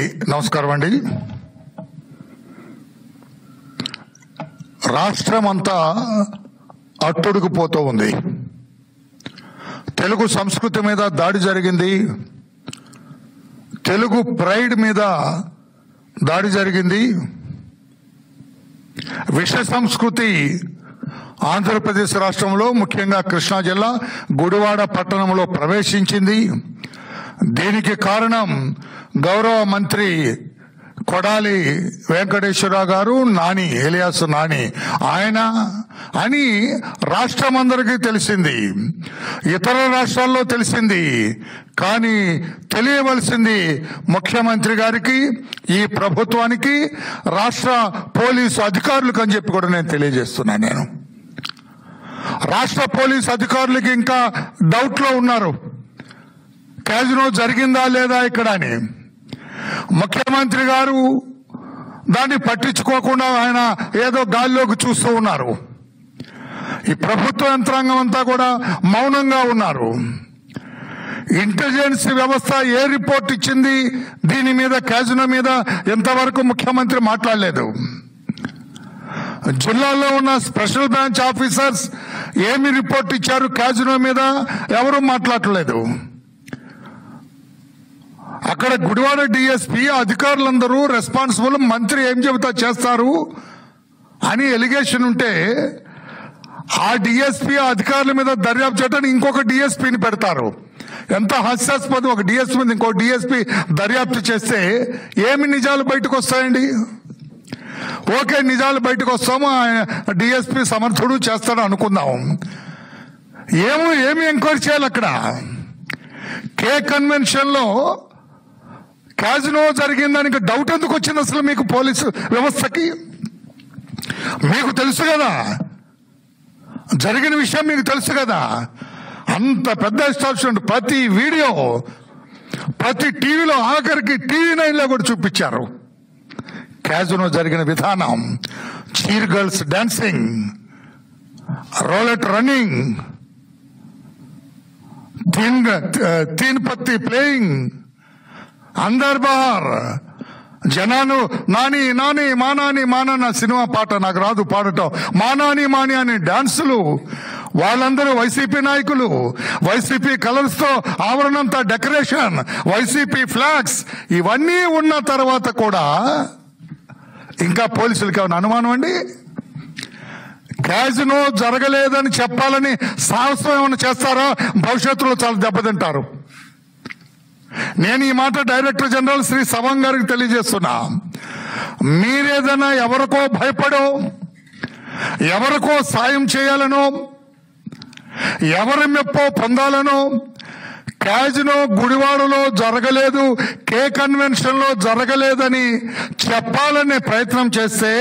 నమస్కారం అండి రాష్ట్రం అంతా అట్టుడుకుపోతూ ఉంది తెలుగు సంస్కృతి మీద దాడి జరిగింది తెలుగు ప్రైడ్ మీద దాడి జరిగింది విష సంస్కృతి ఆంధ్రప్రదేశ్ రాష్ట్రంలో ముఖ్యంగా కృష్ణా జిల్లా గుడివాడ పట్టణంలో ప్రవేశించింది దీనికి కారణం గౌరవ మంత్రి కొడాలి వెంకటేశ్వరరావు గారు నాని ఎలియాస్ నాని ఆయన అని రాష్ట్రం అందరికీ తెలిసింది ఇతర రాష్ట్రాల్లో తెలిసింది కానీ తెలియవలసింది ముఖ్యమంత్రి గారికి ఈ ప్రభుత్వానికి రాష్ట్ర పోలీసు అధికారులకు అని చెప్పి కూడా నేను తెలియజేస్తున్నాను నేను రాష్ట్ర పోలీసు అధికారులకి ఇంకా డౌట్లో ఉన్నారు క్యాజినో జరిగిందా లేదా ఇక్కడ అని ముఖ్యమంత్రి గారు దాన్ని పట్టించుకోకుండా ఆయన ఏదో గాల్లోకి చూస్తూ ఉన్నారు ఈ ప్రభుత్వ యంత్రాంగం అంతా కూడా మౌనంగా ఉన్నారు ఇంటెలిజెన్స్ వ్యవస్థ ఏ రిపోర్ట్ ఇచ్చింది దీని మీద క్యాజినో మీద ఎంతవరకు ముఖ్యమంత్రి మాట్లాడలేదు జిల్లాలో ఉన్న స్పెషల్ బ్రాంచ్ ఆఫీసర్స్ ఏమి రిపోర్ట్ ఇచ్చారు క్యాజినో మీద ఎవరు మాట్లాడలేదు అక్కడ గుడివాడ డిఎస్పీ అధికారులందరూ రెస్పాన్సిబుల్ మంత్రి ఏం చెబుతా చేస్తారు అని ఎలిగేషన్ ఉంటే ఆ డిఎస్పీ అధికారుల మీద దర్యాప్తు చేయడానికి ఇంకొక డిఎస్పీని పెడతారు ఎంత హాస్యాస్పదం ఒక డిఎస్పీ మీద ఇంకో డిఎస్పీ దర్యాప్తు చేస్తే ఏమి నిజాలు బయటకు వస్తాయండి ఓకే నిజాలు బయటకు వస్తాము డిఎస్పీ సమర్థుడు చేస్తాడు అనుకుందాం ఏమో ఏమి ఎంక్వైరీ చేయాలి అక్కడ కే కన్వెన్షన్ లో క్యాజినో జరిగిందానికి డౌట్ ఎందుకు వచ్చింది అసలు మీకు పోలీసు వ్యవస్థకి మీకు తెలుసు కదా జరిగిన విషయం మీకు తెలుసు కదా అంత పెద్ద ఎస్టాబ్లిష్మెంట్ ప్రతి వీడియో ప్రతి టీవీలో ఆఖరికి టీవీ నైన్లో కూడా చూపించారు క్యాజినో జరిగిన విధానం cheer girls dancing roulette running teen teen patti playing andar bahar జనాలు నాని నాని మానాని మానన్న సినిమా పాట నాకు రాదు పాడటం మానాని మాని అని డాన్సులు వాళ్ళందరూ వైసీపీ నాయకులు వైసీపీ కలర్స్ తో ఆవరణంతా డెకరేషన్ వైసీపీ ఫ్లాగ్స్ ఇవన్నీ ఉన్న తర్వాత కూడా ఇంకా పోలీసులకి ఏమైనా అనుమానం అండి క్యాజినో జరగలేదని చెప్పాలని సాహసం ఏమైనా చేస్తారా భవిష్యత్తులో చాలా దెబ్బతింటారు నేను ఈ మాట డైరెక్టర్ జనరల్ శ్రీ సవం గారికి తెలియజేస్తున్నా మీరేదైనా ఎవరికో భయపడో ఎవరికో సాయం చేయాలనో ఎవరి మెప్పో పొందాలనో క్యాజినో గుడివాడలో జరగలేదు కే కన్వెన్షన్ లో జరగలేదని చెప్పాలనే ప్రయత్నం చేస్తే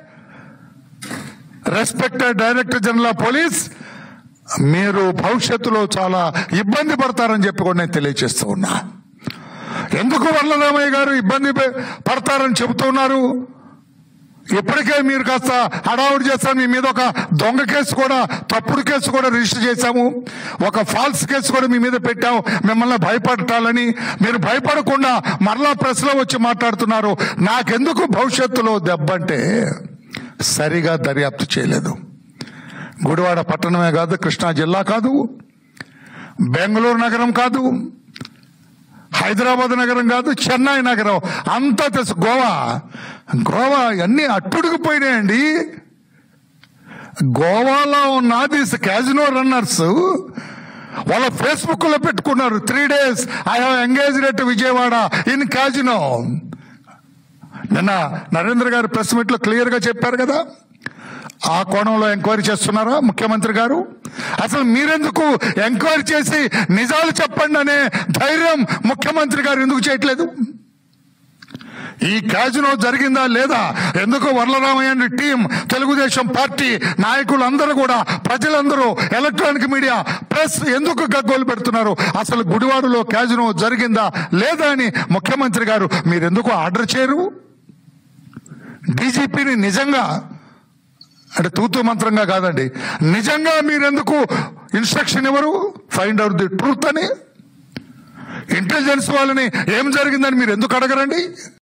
respected director general of police మీరు భవిష్యత్తులో చాలా ఇబ్బంది పడతారని చెప్పి కూడా నేను తెలియజేస్తూ ఉన్నా ఎందుకు వరలరామయ్య గారు ఇబ్బంది పె- పడతారని చెబుతున్నారు ఇప్పటికే మీరు కాస్త హడావుడి చేస్తాను మీ మీద ఒక దొంగ కేసు కూడా తప్పుడు కేసు కూడా రిజిస్టర్ చేశాము ఒక ఫాల్స్ కేసు కూడా మీ మీద పెట్టాము మిమ్మల్ని భయపడటాలని మీరు భయపడకుండా మరలా ప్రెస్లో వచ్చి మాట్లాడుతున్నారు నాకెందుకు భవిష్యత్తులో దెబ్బంటే సరిగా దర్యాప్తు చేయలేదు గుడివాడ పట్టణమే కాదు కృష్ణా జిల్లా కాదు బెంగళూరు నగరం కాదు హైదరాబాద్ నగరం కాదు చెన్నై నగరం అంతా తెలుసు గోవా గోవా అన్ని అట్టుడికిపోయినాయండి గోవాలో ఉన్న దిస్ క్యాజినో రన్నర్స్ వాళ్ళ ఫేస్బుక్ లో పెట్టుకున్నారు three days I have engage at Vijayawada in casino నిన్న నరేంద్ర గారు ప్రెస్ మీట్ లో క్లియర్ గా చెప్పారు కదా ఆ కోణంలో ఎంక్వైరీ చేస్తున్నారా ముఖ్యమంత్రి గారు అసలు మీరెందుకు ఎంక్వైరీ చేసి నిజాలు చెప్పండి అనే ధైర్యం ముఖ్యమంత్రి గారు ఎందుకు చేయట్లేదు ఈ క్యాజినో జరిగిందా లేదా ఎందుకు వరలరామయ్య టీం తెలుగుదేశం పార్టీ నాయకులందరూ కూడా ప్రజలందరూ ఎలక్ట్రానిక్ మీడియా ప్రెస్ ఎందుకు గగ్గోలు పెడుతున్నారు అసలు గుడివాడలో క్యాజినో జరిగిందా లేదా అని ముఖ్యమంత్రి గారు మీరెందుకు ఆర్డర్ చేయరు డీజీపీని నిజంగా అంటే తూతు మంత్రంగా కాదండి నిజంగా మీరెందుకు ఇన్స్ట్రక్షన్ ఇవ్వరు ఫైండ్ అవుట్ ది ట్రూత్ అని ఇంటెలిజెన్స్ వాళ్ళని ఏం జరిగిందని మీరు ఎందుకు అడగరండి